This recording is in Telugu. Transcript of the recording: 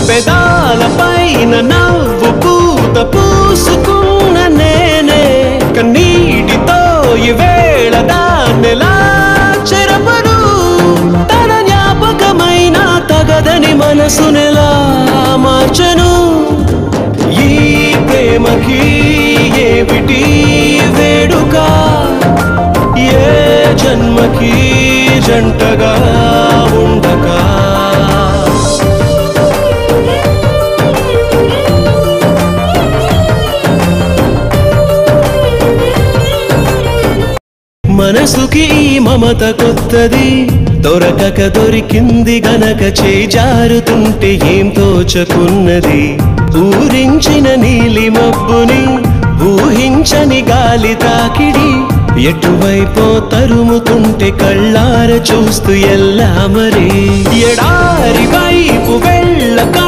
పెదాల పైన నవ్వు పూత పూసుకున్న నేనే కన్నీటితో ఈవేళ దాన్నెలా చెరపను తన జ్ఞాపకమైన తగదని మనసునెలా మార్చను ఈ ప్రేమకి ఏమిటి వేడుక ఏ జన్మకి జంటగా ఉండగా మనసుకి ఈ మమత కొత్తది దొరకక దొరికింది గనక చేజారుతుంటే ఏం తోచకున్నది ఊరించిన నీలి మబ్బుని ఊహించని గాలి తాకిడి ఎటువైపో తరుముతుంటే కళ్ళార చూస్తూ ఎల్లా మరి ఎడారి వైపు వెళ్ళక